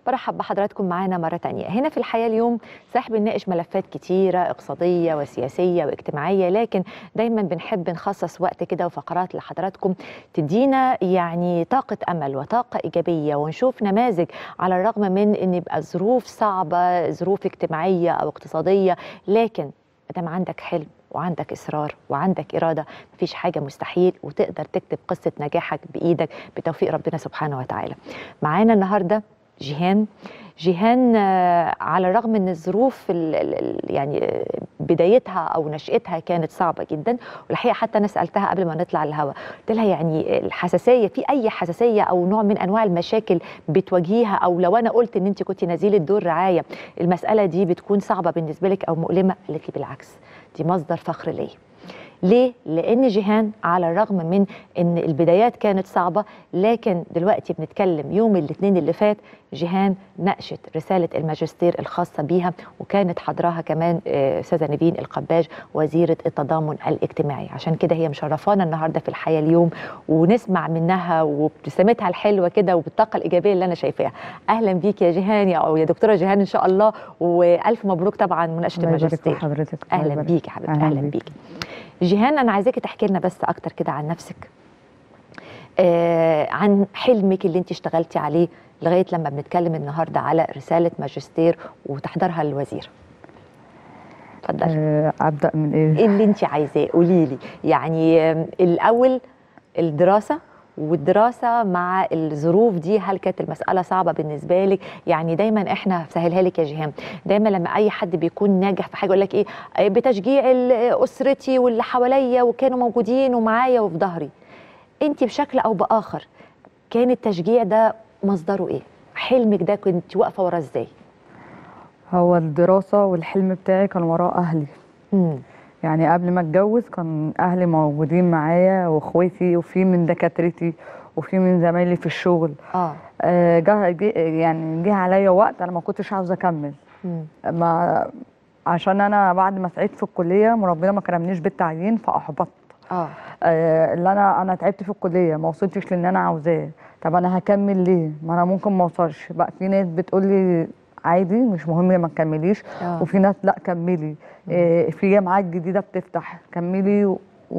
برحب بحضراتكم معانا مرة تانية هنا في الحياة اليوم صحيح بنناقش ملفات كتيرة اقتصادية وسياسية واجتماعية لكن دايما بنحب نخصص وقت كده وفقرات لحضراتكم تدينا يعني طاقة أمل وطاقة إيجابية ونشوف نماذج على الرغم من أن يبقى ظروف صعبة ظروف اجتماعية أو اقتصادية لكن مادام عندك حلم وعندك اصرار وعندك اراده مفيش حاجه مستحيل وتقدر تكتب قصه نجاحك بايدك بتوفيق ربنا سبحانه وتعالى. معانا النهارده جيهان جيهان آه، على الرغم من الظروف ال- ال- ال- يعني آه، بدايتها او نشاتها كانت صعبه جدا والحقيقه حتى انا سالتها قبل ما نطلع الهواء قلت لها يعني الحساسيه في اي حساسيه او نوع من انواع المشاكل بتواجهيها او لو انا قلت ان انت كنت نزيله دور رعايه المساله دي بتكون صعبه بالنسبه لك او مؤلمه قالت لي بالعكس دي مصدر فخر ليا ليه؟ لأن جيهان على الرغم من أن البدايات كانت صعبة لكن دلوقتي بنتكلم يوم الاثنين اللي فات جيهان ناقشت رسالة الماجستير الخاصة بيها وكانت حضراها كمان آه، أستاذة نيفين القباج وزيرة التضامن الاجتماعي عشان كده هي مشرفانا النهاردة في الحياة اليوم ونسمع منها وابتسامتها الحلوة كده وبالطاقة الإيجابية اللي أنا شايفاها أهلا بيك يا جيهان يا أو يا دكتورة جيهان إن شاء الله وألف مبروك طبعا مناقشة الله يبارك في الماجستير حضرتك الله اهلا يبارك. بيك يا حبيبتي أهلاً اهلا بيك. بيك جيهان انا عايزاكي تحكي لنا بس اكتر كده عن نفسك آه عن حلمك اللي انت اشتغلتي عليه لغايه لما بنتكلم النهارده على رساله ماجستير وتحضرها الوزير اتفضلي آه، ابدا من ايه ايه اللي انت عايزاه قولي لي يعني آم، الاول الدراسه والدراسه مع الظروف دي هل كانت المساله صعبه بالنسبه لك يعني دايما احنا سهلها لك يا جيهان دايما لما اي حد بيكون ناجح في حاجه يقول لك ايه آه، بتشجيع ال- اسرتي واللي حواليا وكانوا موجودين ومعايا وفي ظهري انت بشكل او باخر كان التشجيع ده مصدره ايه حلمك ده كنت واقفه وراه ازاي هو الدراسه والحلم بتاعي كان وراه اهلي امم يعني قبل ما اتجوز كان اهلي موجودين معايا واخواتي وفي من دكاترتي وفي من زمايلي في الشغل اه آه، جه جه- يعني جه عليا وقت انا ما كنتش عاوزه اكمل مم. ما عشان انا بعد ما سعيت في الكليه ربنا ما كرمنيش بالتعيين فاحبطت اه آه، اللي انا انا تعبت في الكليه ما وصلتش للي انا عاوزاه طب انا هكمل ليه ما انا ممكن ما اوصلش بقى في ناس بتقول لي عادي مش مهم ما تكمليش آه. وفي ناس لا كملي آه، في جامعات جديده بتفتح كملي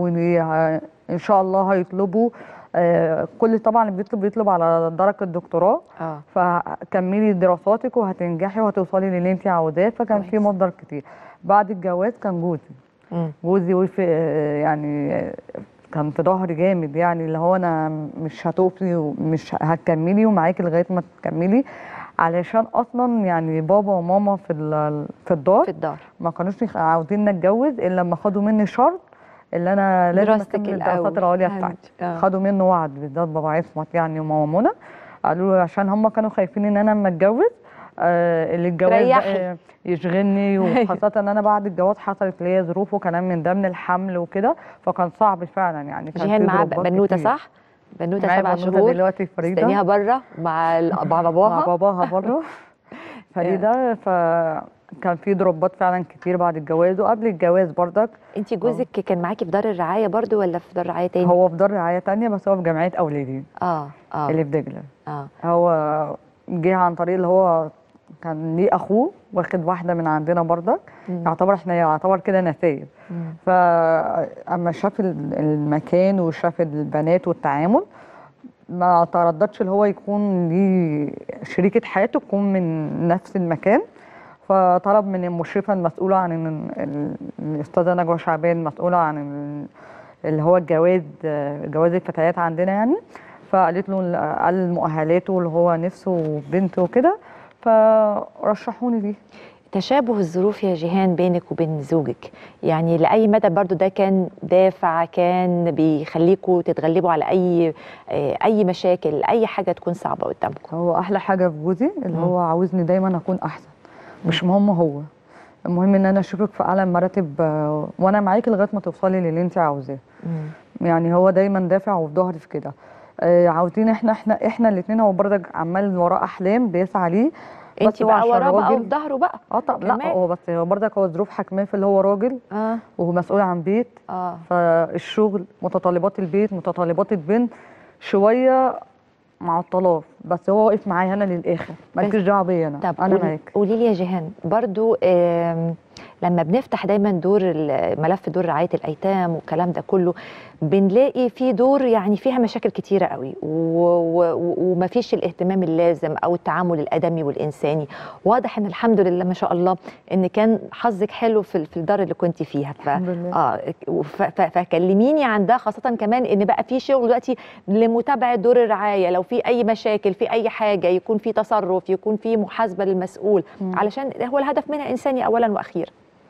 وان شاء الله هيطلبوا آه، كل طبعا اللي بيطلب بيطلب على درجه الدكتوراه اه فكملي دراساتك وهتنجحي وهتوصلي للي انت عاوزاه فكان في كويس. مصدر كتير بعد الجواز كان جوزي مم. جوزي وفق آه، يعني آه، كان في ظهري جامد يعني اللي هو انا مش هتقفي ومش هتكملي ومعاكي لغايه ما تكملي علشان اصلا يعني بابا وماما في ال- في الدار في الدار ما كانوش يخ- عاوزين نتجوز الا لما خدوا مني شرط اللي انا لازم دراستك اكمل الأول. الدراسات العليا فهمت. بتاعتي آه. خدوا منه وعد بالذات بابا عصمت يعني وماما منى قالوا له عشان هم كانوا خايفين ان انا لما اتجوز آه اللي الجواز تريحي. بقى يشغلني وخاصة ان انا بعد الجواز حصلت ليا ظروف وكلام من ده من الحمل وكده فكان صعب فعلا يعني كان جيهان في معاه ضربات بنوته كتير. صح؟ بنوته معايا سبع بنوتة شهور دلوقتي فريدة مستنيها بره مع ال- مع مع باباها باباها بره فريدة فكان في ضربات فعلا كتير بعد الجواز وقبل الجواز برضك انت جوزك كان معاكي في دار الرعايه برضو ولا في دار رعايه تاني؟ هو في دار رعاية تانية بس هو في جمعية أولادي اه اه اللي في دجلة اه هو جه عن طريق اللي هو كان ليه أخوه واخد واحدة من عندنا برضك مم. يعتبر احنا يعتبر كده نسايب مم. فأما شاف ال- المكان وشاف البنات والتعامل ما ترددش اللي هو يكون ليه شريكة حياته تكون من نفس المكان فطلب من المشرفة المسؤولة عن ال- ال- الأستاذة نجوى شعبان مسؤولة عن ال- اللي هو الجواز جواز الفتيات عندنا يعني فقالت له ال- قال مؤهلاته اللي هو نفسه بنت وكده فرشحوني ليه تشابه الظروف يا جيهان بينك وبين زوجك يعني لأي مدى برضو ده كان دافع كان بيخليكوا تتغلبوا على أي آه، أي مشاكل أي حاجة تكون صعبة قدامكم هو احلى حاجه في جوزي اللي مم. هو عاوزني دايما اكون احسن مش مهم هو المهم ان انا اشوفك في اعلى مراتب آه، وانا معاكي لغايه ما توصلي للي انت عاوزاه يعني هو دايما دافع وفي ظهري في كده آه، عاوزين احنا احنا احنا الاثنين هو برضك عمال وراه احلام بيسعى ليه انت بس هو بقى عشان وراه بقى راجل- وفي ظهره بقى اه طب لا كمان. هو بس هو برضك هو ظروف حكماه في اللي هو راجل اه ومسؤول عن بيت اه فالشغل متطلبات البيت متطلبات البنت شويه معطلاه بس هو واقف معايا انا للاخر مالكيش دعوه بيا انا طب انا قولي, معاك قولي لي يا جيهان برضو آم، لما بنفتح دايما دور ال- ملف دور رعايه الايتام والكلام ده كله بنلاقي في دور يعني فيها مشاكل كتيره قوي و- و- ومفيش الاهتمام اللازم او التعامل الادمي والانساني واضح ان الحمد لله ما شاء الله ان كان حظك حلو في ال- في الدار اللي كنت فيها ف... الحمد لله اه ف- ف- فكلميني عن ده خاصه كمان ان بقى في شغل دلوقتي لمتابعه دور الرعايه لو في اي مشاكل في اي حاجه يكون في تصرف يكون في محاسبه للمسؤول مم. علشان هو الهدف منها انساني اولا واخيرا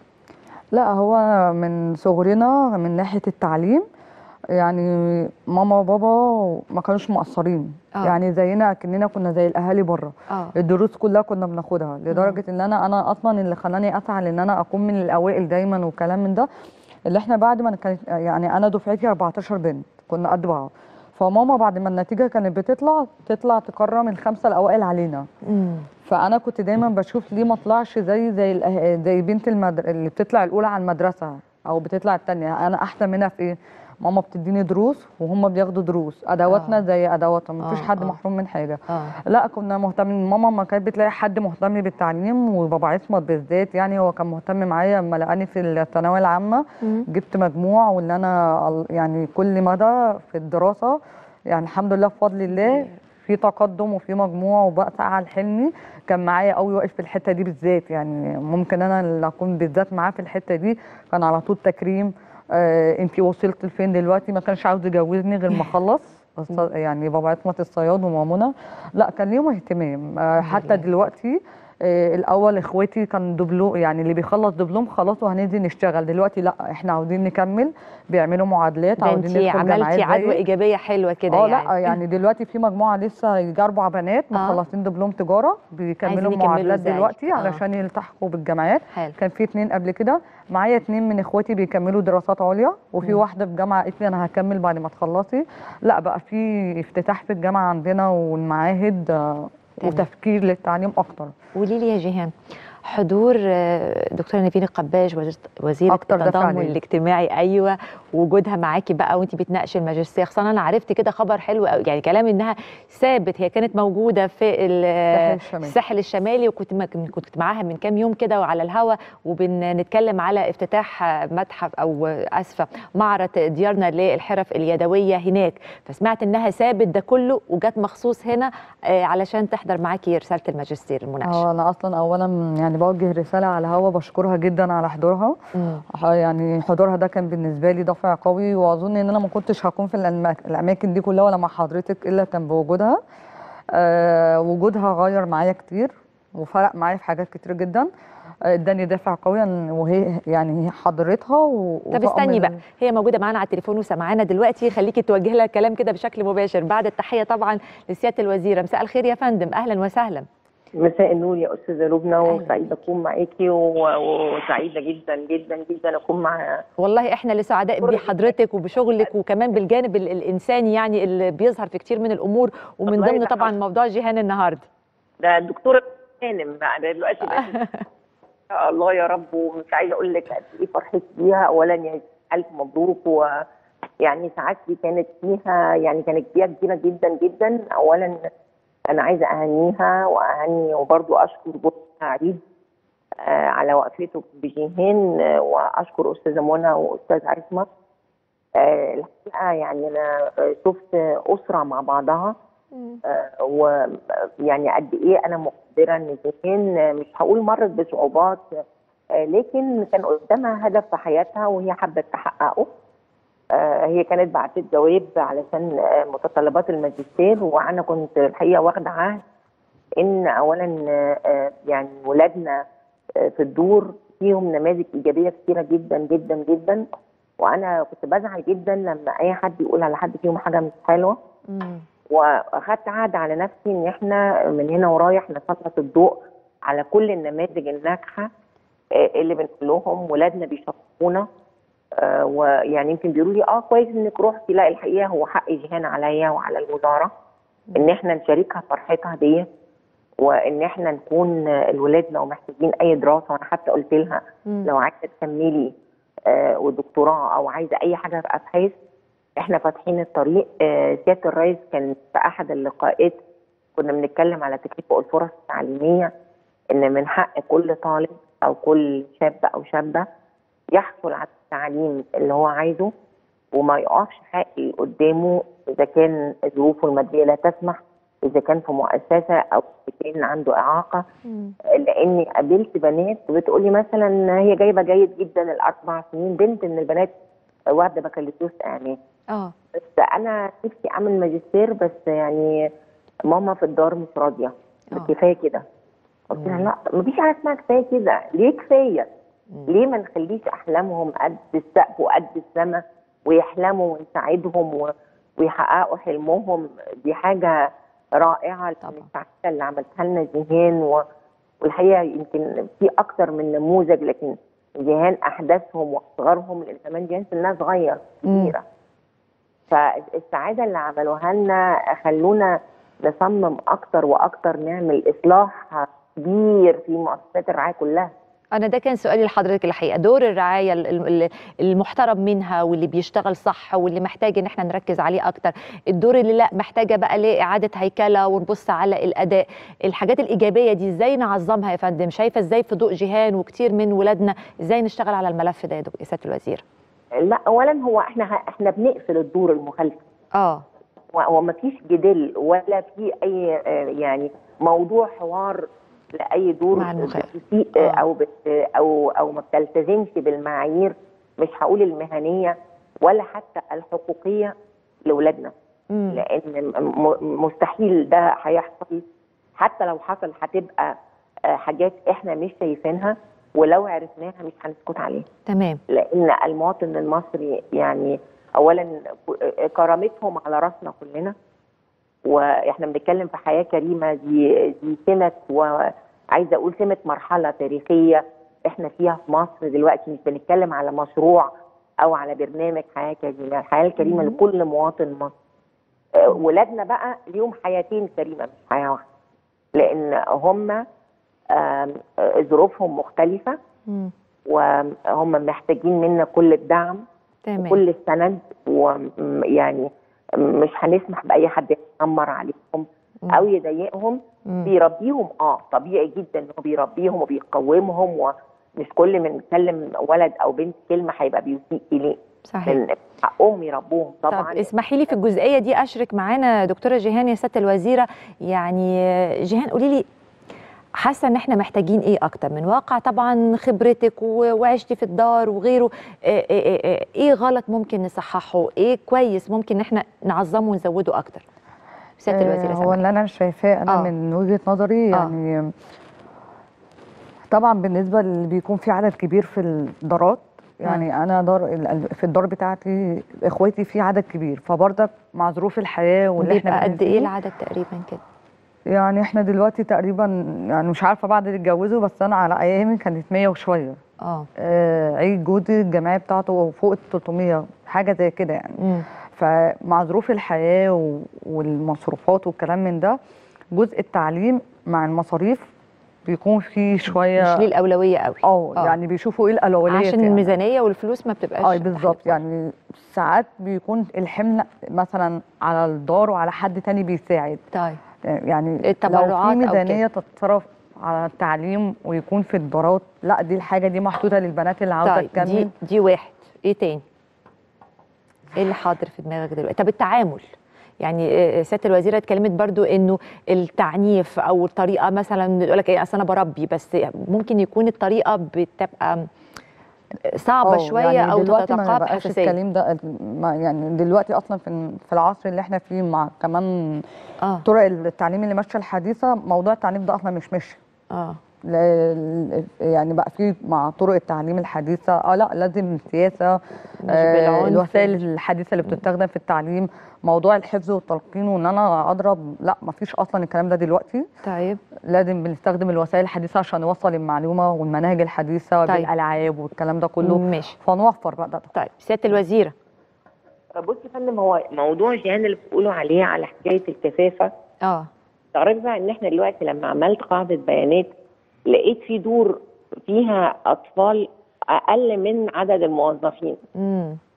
لا هو من صغرنا من ناحيه التعليم يعني ماما وبابا ما كانوش مقصرين آه. يعني زينا كاننا كنا زي الاهالي بره اه الدروس كلها كنا بناخدها لدرجه ان انا انا اصلا اللي خلاني اسعى ان انا اكون من الاوائل دايما وكلام من ده اللي احنا بعد ما كانت يعني انا دفعتي 14 بنت كنا قد بعض فماما بعد ما النتيجه كانت بتطلع تطلع تكرم الخمسه الاوائل علينا امم فانا كنت دايما بشوف ليه ما اطلعش زي زي الأه- زي بنت المدر... اللي بتطلع الاولى على المدرسه او بتطلع الثانيه انا احسن منها في ايه ماما بتديني دروس وهم بياخدوا دروس ادواتنا آه. زي ادواتهم مفيش آه، حد آه. محروم من حاجه اه لا كنا مهتمين ماما ما كانت بتلاقي حد مهتم بالتعليم وبابا عصمت بالذات يعني هو كان مهتم معايا لما لقاني في الثانويه العامه مم. جبت مجموع وان انا ال- يعني كل مدى في الدراسه يعني الحمد لله بفضل الله في تقدم وفي مجموع وبسعى على حلمي كان معايا قوي واقف في الحته دي بالذات يعني ممكن انا اللي اكون بالذات معاه في الحته دي كان على طول تكريم آه انت وصلت لفين دلوقتي ما كانش عاوز يجوزني غير ما اخلص بس يعني بابا عصمت الصياد ومامونه لا كان ليهم اهتمام آه حتى لله. دلوقتي آه الاول اخواتي كان دبلوم يعني اللي بيخلص دبلوم خلاص وهننزل نشتغل دلوقتي لا احنا عاوزين نكمل بيعملوا معادلات ده عاوزين انت ندخل جامعات عملتي عدوى زيك. ايجابيه حلوه كده اه يعني لا يعني دلوقتي في مجموعه لسه يجي اربع بنات آه. مخلصين دبلوم تجاره بيكملوا عايزين يكملوا معادلات زيك. دلوقتي آه. علشان يلتحقوا بالجامعات حلو كان في اتنين قبل كده معايا اتنين من اخواتي بيكملوا دراسات عليا وفي مم. واحده في جامعه قالت لي انا هكمل بعد ما تخلصي لا بقى في افتتاح في الجامعه عندنا والمعاهد آه، تمام. وتفكير للتعليم اكتر قولي لي يا جيهان حضور آه، دكتوره نيفين القباش وزيرة- وزيره أكتر دافع التضامن ليا. الاجتماعي ايوه وجودها معاكي بقى وانت بتناقشي الماجستير خصوصا انا عرفت كده خبر حلو قوي يعني كلام انها ثابت هي كانت موجوده في ال- الساحل الشمالي. الساحل الشمالي وكنت ما- كنت معاها من كام يوم كده وعلى الهوا وبنتكلم على افتتاح آه، متحف او آه، اسفه معرض ديارنا للحرف اليدويه هناك فسمعت انها ثابت ده كله وجت مخصوص هنا آه، علشان تحضر معاكي رساله الماجستير المناقشه اه انا اصلا اولا يعني بوجه رساله على الهوا بشكرها جدا على حضورها مم. ح- يعني حضورها ده كان بالنسبه لي دافع قوي واظن ان انا ما كنتش هكون في الأماك- الاماكن دي كلها ولا مع حضرتك الا كان بوجودها آه وجودها غير معايا كتير وفرق معايا في حاجات كتير جدا آه، اداني دافع قوي إن- وهي يعني هي حضرتها و... طب استني بقى هي موجوده معانا على التليفون وسمعانا دلوقتي خليكي توجه لها كلام كده بشكل مباشر بعد التحيه طبعا لسياده الوزيره مساء الخير يا فندم اهلا وسهلا مساء النور يا استاذه لبنى أهلاً. وسعيده اكون معاكي و- وسعيده جدا جدا جدا اكون مع والله احنا اللي سعداء شكراً. بحضرتك وبشغلك وكمان بالجانب ال- الانساني يعني اللي بيظهر في كتير من الامور ومن والله ضمن ده طبعا حصل. موضوع جيهان النهارده ده الدكتوره غانم بقى ده دلوقتي بقت ان شاء الله يا رب ومش عايزه اقول لك قد ايه فرحتي بيها اولا يعني الف مبروك ويعني سعادتي كانت فيها يعني كانت فيها كبيره جدا جدا اولا انا عايزه اهنيها واهني وبرضو اشكر بوسع عريض آه، على وقفته بجيهان آه، واشكر استاذه منى واستاذ عصمت آه، الحقيقه يعني انا آه، شفت اسره مع بعضها آه، ويعني قد ايه انا مقدره ان جيهان آه، مش هقول مرت بصعوبات آه، لكن كان قدامها هدف في حياتها وهي حابه تحققه آه، هي كانت بعتت جواب علشان آه، متطلبات الماجستير وانا كنت الحقيقه واخده عهد ان اولا آه، آه، يعني ولادنا آه، في الدور فيهم نماذج ايجابيه كثيره جدا جدا جدا وانا كنت بزعل جدا لما اي حد يقول على حد فيهم حاجه مش حلوه مم. واخدت عهد على نفسي ان احنا من هنا ورايح نسلط الضوء على كل النماذج الناجحه آه، اللي بنقول لهم ولادنا بيشرفونا آه، ويعني يمكن بيقولوا لي اه كويس انك رحتي لا الحقيقه هو حق جيهان عليا وعلى الوزاره ان احنا نشاركها فرحتها دي وان احنا نكون آه، الولاد لو محتاجين اي دراسه وانا حتى قلت لها مم. لو عايزه تكملي آه، ودكتوراه او عايزه اي حاجه في ابحاث احنا فاتحين الطريق آه، سياده الرئيس كان في احد اللقاءات كنا بنتكلم على تكافؤ الفرص التعليميه ان من حق كل طالب او كل شاب او شابه يحصل على التعليم اللي هو عايزه وما يقفش حقي قدامه اذا كان ظروفه الماديه لا تسمح اذا كان في مؤسسه او اذا كان عنده اعاقه مم. لاني قابلت بنات بتقولي مثلا هي جايبه جيد جدا الاربع سنين بنت من البنات واخده بكالوريوس اعلام اه بس انا نفسي اعمل ماجستير بس يعني ماما في الدار مش راضيه آه. كفايه كده قلت لها لا مفيش حاجه اسمها كفايه كده ليه كفايه؟ مم. ليه ما نخليش احلامهم قد السقف وقد السما ويحلموا ونساعدهم و- ويحققوا حلمهم دي حاجه رائعه طبعا. السعاده اللي عملتها لنا جيهان و... والحقيقه يمكن في اكتر من نموذج لكن جيهان احداثهم واصغرهم لان كمان جيهان سنها صغير مم. كبيره فالسعاده اللي عملوها لنا خلونا نصمم اكتر واكتر نعمل اصلاح كبير في مؤسسات الرعايه كلها انا ده كان سؤالي لحضرتك الحقيقه دور الرعايه ال- ال- المحترم منها واللي بيشتغل صح واللي محتاج ان احنا نركز عليه اكتر الدور اللي لا محتاجه بقى ليه اعاده هيكله ونبص على الاداء الحاجات الايجابيه دي ازاي نعظمها يا فندم شايفه ازاي في ضوء جيهان وكتير من ولادنا ازاي نشتغل على الملف ده يا دكتور سياده الوزير لا اولا هو احنا احنا بنقفل الدور المخالفه اه وما فيش جدال ولا في اي آه، يعني موضوع حوار لاي دور مع المخالف. بتسيء آه. او بت او او ما بتلتزمش بالمعايير مش هقول المهنيه ولا حتى الحقوقيه لاولادنا مم. لان م- مستحيل ده هيحصل حتى لو حصل هتبقى آه، حاجات احنا مش شايفينها ولو عرفناها مش هنسكت عليها تمام لان المواطن المصري يعني اولا كرامتهم على راسنا كلنا واحنا بنتكلم في حياه كريمه دي دي سمه وعايزه اقول سمه مرحله تاريخيه احنا فيها في مصر دلوقتي مش بنتكلم على مشروع او على برنامج حياه كريمه الحياه الكريمه مم. لكل مواطن مصري آه، ولادنا بقى ليهم حياتين كريمه مش حياه واحده لان هم آم، آه، ظروفهم مختلفه مم. وهم محتاجين منا كل الدعم تمام وكل السند ويعني مش هنسمح باي حد يتنمر عليهم مم. او يضايقهم مم. بيربيهم اه طبيعي جدا انه بيربيهم وبيقومهم ومش كل ما نكلم ولد او بنت كلمه هيبقى بيسيء اليه صحيح لان حقهم يربوهم طب طبعا اسمحي لي في الجزئيه دي اشرك معانا دكتوره جيهان يا سياده الوزيره يعني جيهان قولي لي حاسه ان احنا محتاجين ايه اكتر من واقع طبعا خبرتك و- وعشتي في الدار وغيره ايه, إيه, إيه, ايه غلط ممكن نصححه ايه كويس ممكن ان احنا نعظمه ونزوده اكتر سياده الوزيره آه، هو سامحني. اللي انا شايفاه انا آه. من وجهه نظري آه. يعني طبعا بالنسبه اللي بيكون في عدد كبير في الدارات يعني انا دار ال- في الدار بتاعتي اخواتي في عدد كبير فبرضك مع ظروف الحياه واللي احنا بيبقى قد بنعيش ايه فيه، العدد تقريبا كده يعني احنا دلوقتي تقريبا يعني مش عارفه بعد اللي اتجوزوا بس انا على ايامي كانت 100 وشويه اه آه عيد جوزي الجمعيه بتاعته فوق ال 300 حاجه زي كده يعني مم. فمع ظروف الحياة و- والمصروفات والكلام من ده جزء التعليم مع المصاريف بيكون فيه شوية مش ليه الاولويه قوي اه آه. يعني بيشوفوا ايه الأولويات عشان يعني. الميزانيه والفلوس ما بتبقاش اه بالظبط يعني ساعات بيكون الحمل مثلا على الدار وعلى حد تاني بيساعد طيب يعني لو التبرعات في أو ميزانية تتصرف على التعليم ويكون في الدارات لا دي الحاجة دي محطوطة للبنات اللي عاوزة طيب تكمل دي دي واحد ايه تاني ايه اللي حاضر في دماغك دلوقتي طب التعامل يعني آه، سياده الوزيره اتكلمت برضو انه التعنيف او الطريقه مثلا يقول لك ايه اصل انا بربي بس ممكن يكون الطريقه بتبقى صعبه آه، شويه يعني او دلوقتي ما تتقاب بقاش حساسيه الكلام ده ما يعني دلوقتي اصلا في في العصر اللي احنا فيه مع كمان اه طرق التعليم اللي ماشيه الحديثه موضوع التعليم ده اصلا مش ماشي اه لا- يعني بقى في مع طرق التعليم الحديثه اه لا لازم سياسه مش آه بالعنف الوسائل مش- الحديثه اللي بتستخدم في التعليم موضوع الحفظ والتلقين وان انا اضرب لا ما فيش اصلا الكلام ده دلوقتي طيب لازم بنستخدم الوسائل الحديثه عشان نوصل المعلومه والمناهج الحديثه طيب. بالالعاب والكلام ده كله ماشي فنوفر بقى ده طيب سياده الوزيره بصي يا فندم هو موضوع جيهان اللي بتقولوا عليه على حكايه الكثافه اه تعرفي بقى ان احنا دلوقتي لما عملت قاعده بيانات لقيت في دور فيها اطفال اقل من عدد الموظفين امم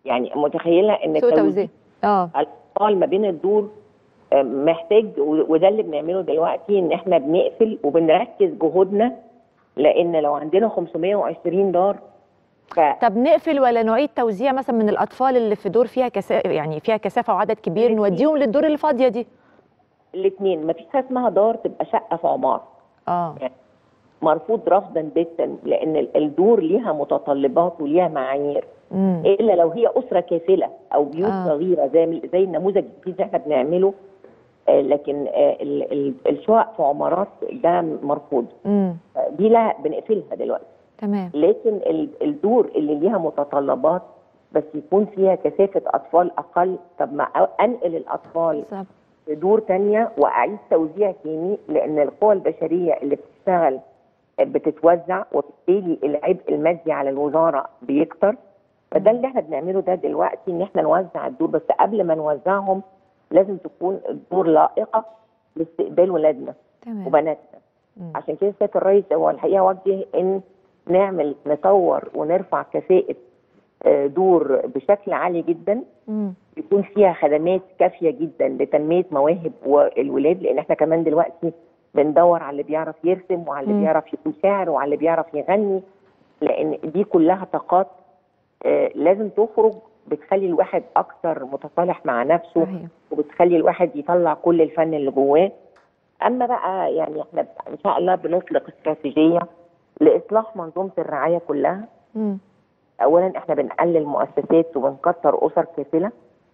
يعني متخيله ان سوء توزيع توزيع اه الاطفال ما بين الدور آه، محتاج و- وده اللي بنعمله دلوقتي ان احنا بنقفل وبنركز جهودنا لان لو عندنا 520 دار ف طب نقفل ولا نعيد توزيع مثلا من الاطفال اللي في دور فيها كثافه يعني فيها كثافه وعدد كبير الاتنين. نوديهم للدور اللي فاضيه دي الاثنين ما فيش حاجه اسمها دار تبقى شقه في عماره اه مرفوض رفضا باتا لان ال- الدور ليها متطلبات وليها معايير امم الا لو هي اسره كافله او بيوت آه. آه. صغيره زي زي النموذج الجديد اللي احنا بنعمله آه، لكن آه، ال- ال- الشقق في عمارات ده مرفوض امم آه، دي لا بنقفلها دلوقتي تمام لكن ال- الدور اللي ليها متطلبات بس يكون فيها كثافه اطفال اقل طب ما أ- انقل الاطفال بالظبط في دور تانية واعيد توزيع تاني لان القوى البشريه اللي بتشتغل بتتوزع وبالتالي العبء المادي على الوزاره بيكتر فده اللي احنا بنعمله ده دلوقتي ان احنا نوزع الدور بس قبل ما نوزعهم لازم تكون الدور لائقه لاستقبال ولادنا تمام وبناتنا مم. عشان كده سياده الرئيس هو الحقيقه وجه ان نعمل نطور ونرفع كفاءه آه، دور بشكل عالي جدا مم. يكون فيها خدمات كافيه جدا لتنميه مواهب والولاد لان احنا كمان دلوقتي بندور على اللي بيعرف يرسم وعلى اللي مم. بيعرف يقول شعر وعلى اللي بيعرف يغني لان دي كلها طاقات آه، لازم تخرج بتخلي الواحد اكثر متصالح مع نفسه صحيح وبتخلي الواحد يطلع كل الفن اللي جواه اما بقى يعني احنا ان شاء الله بنطلق استراتيجيه لاصلاح منظومه الرعايه كلها مم. اولا احنا بنقلل مؤسسات وبنكتر اسر كافله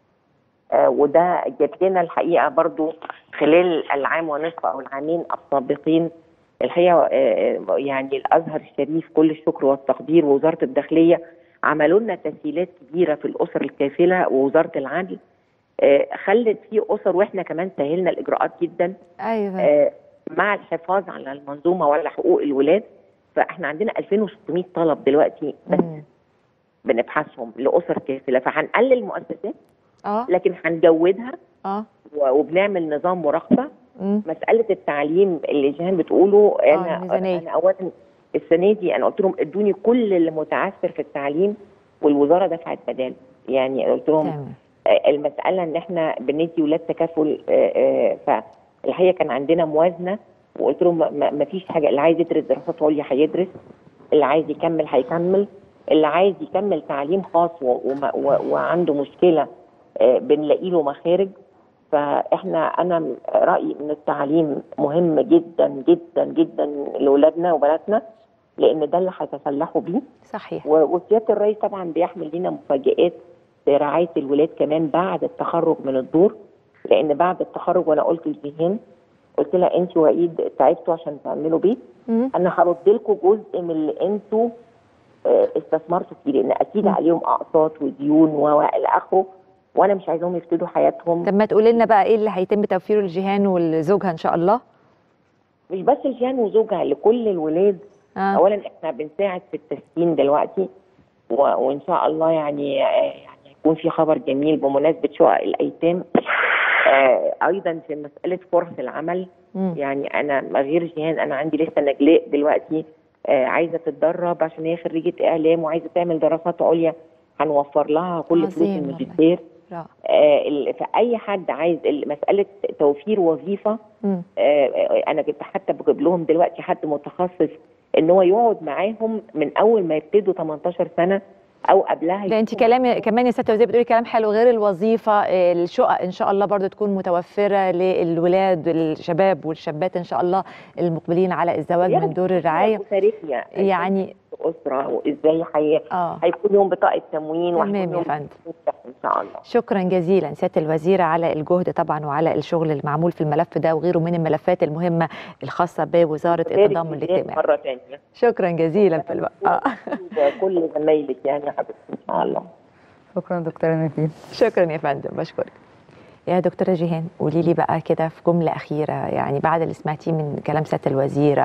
آه وده جاب لنا الحقيقه برضو خلال العام ونصف او العامين السابقين الحقيقه آه يعني الازهر الشريف كل الشكر والتقدير ووزاره الداخليه عملوا لنا تسهيلات كبيره في الاسر الكافله ووزاره العدل آه خلت في اسر واحنا كمان سهلنا الاجراءات جدا ايوه آه، مع الحفاظ على المنظومه ولا حقوق الولاد فاحنا عندنا 2600 طلب دلوقتي بس مم. بنبحثهم لاسر كافله فهنقلل المؤسسات اه لكن هنجودها اه و- وبنعمل نظام مراقبه مم. مساله التعليم اللي جيهان بتقوله انا الميزانية. انا اولا السنه دي انا قلت لهم ادوني كل اللي متعثر في التعليم والوزاره دفعت بداله يعني قلت لهم تمام آه، المساله ان احنا بندي ولاد تكافل آه، آه، فالحقيقه كان عندنا موازنه وقلت لهم ما- ما ما فيش حاجه اللي عايز يدرس دراسات عليا هيدرس اللي عايز يكمل هيكمل اللي عايز يكمل تعليم خاص و- وما- و- وعنده مشكله آه، بنلاقي له مخارج فاحنا انا رايي ان التعليم مهم جدا جدا جدا لاولادنا وبناتنا لان ده اللي هيتسلحوا بيه صحيح و- وسياده الرئيس طبعا بيحمل لنا مفاجآت في رعايه الولاد كمان بعد التخرج من الدور لان بعد التخرج وانا قلت لجيهان قلت لها انت وعيد تعبتوا عشان تعملوا بيت مم. انا هرد لكم جزء من اللي انتوا آه، استثمرتوا فيه لان اكيد مم. عليهم اقساط وديون و الى اخره وانا مش عايزاهم يفسدوا حياتهم طب ما تقولي لنا بقى ايه اللي هيتم توفيره لجيهان ولزوجها ان شاء الله مش بس لجيهان وزوجها لكل الولاد اه اولا احنا بنساعد في التسكين دلوقتي و... وان شاء الله يعني آه، يعني هيكون في خبر جميل بمناسبه شقق الايتام آه، ايضا في مساله فرص العمل مم. يعني انا غير جيهان انا عندي لسه نجلاء دلوقتي آه، عايزه تتدرب عشان هي خريجه اعلام وعايزه تعمل دراسات عليا هنوفر لها كل فلوس عظيم والله. الماجستير رائع آه، ال- فاي حد عايز ال- مساله توفير وظيفه مم. آه، آه، انا كنت حتى بجيب لهم دلوقتي حد متخصص ان هو يقعد معاهم من اول ما يبتدوا 18 سنه او قبلها ده انت يكون- كلام كمان يا ست وزير بتقولي كلام حلو غير الوظيفه آه، الشقق ان شاء الله برضو تكون متوفره للولاد الشباب والشابات ان شاء الله المقبلين على الزواج من دور الرعايه أسرية. يعني اسره وازاي حي... اه هيكون لهم بطاقه تموين تمام وهيكون يا لهم فندم. ان شاء الله شكرا جزيلا سياده الوزيره على الجهد طبعا وعلى الشغل المعمول في الملف ده وغيره من الملفات المهمه الخاصه بوزاره بارك التضامن في الاجتماعي مره ثانيه شكرا جزيلا في الوقت آه. كل زمايلك يعني يا حبيبتي ان شاء الله شكرا دكتوره نيفين شكرا يا فندم بشكرك يا دكتورة جيهان قولي لي بقى كده في جملة أخيرة يعني بعد اللي سمعتيه من كلام سيادة الوزيرة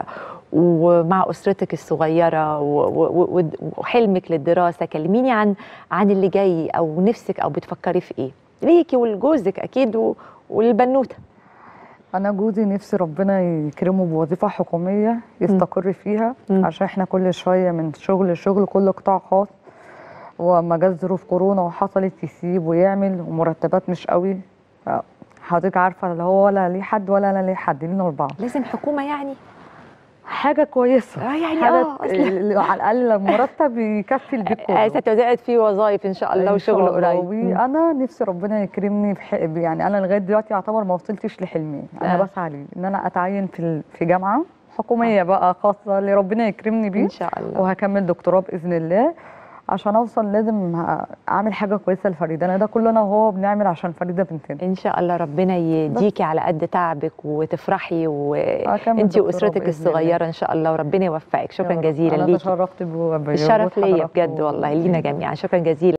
ومع أسرتك الصغيرة و- و- و- وحلمك للدراسة كلميني عن عن اللي جاي أو نفسك أو بتفكري في إيه ليكي ولجوزك أكيد و- والبنوتة انا جوزي نفسي ربنا يكرمه بوظيفه حكوميه يستقر فيها مم. عشان احنا كل شويه من شغل لشغل كل قطاع خاص وما جت ظروف كورونا وحصلت يسيب ويعمل ومرتبات مش قوي ف- حضرتك عارفه اللي هو ولا ليه حد ولا انا ليه حد لينا لبعض لازم حكومه يعني حاجه كويسه اه يعني حاجه اه أصل اللي على الاقل المرتب يكفي البيت كله ستزداد في وظائف ان شاء الله إن شاء وشغل الله. قريب مم. وانا نفسي ربنا يكرمني بح... يعني انا لغايه دلوقتي يعتبر ما وصلتش لحلمي انا آه. بسعى ليه ان انا اتعين في ال- في جامعه حكوميه بقى خاصه اللي ربنا يكرمني بيه ان شاء الله وهكمل دكتوراه باذن الله عشان اوصل لازم ه- اعمل حاجه كويسه لفريده انا ده كله انا وهو بنعمل عشان فريده بنتنا ان شاء الله ربنا يديكي على قد تعبك وتفرحي هكمل وانت دكتوراه واسرتك بإذن الصغيره ان شاء الله وربنا يوفقك شكرا يا رب. جزيلا انا ليكي تشرفت بو- بوجود الشرف ليا حضراتكم. بجد والله لينا جميعا شكرا جزيلا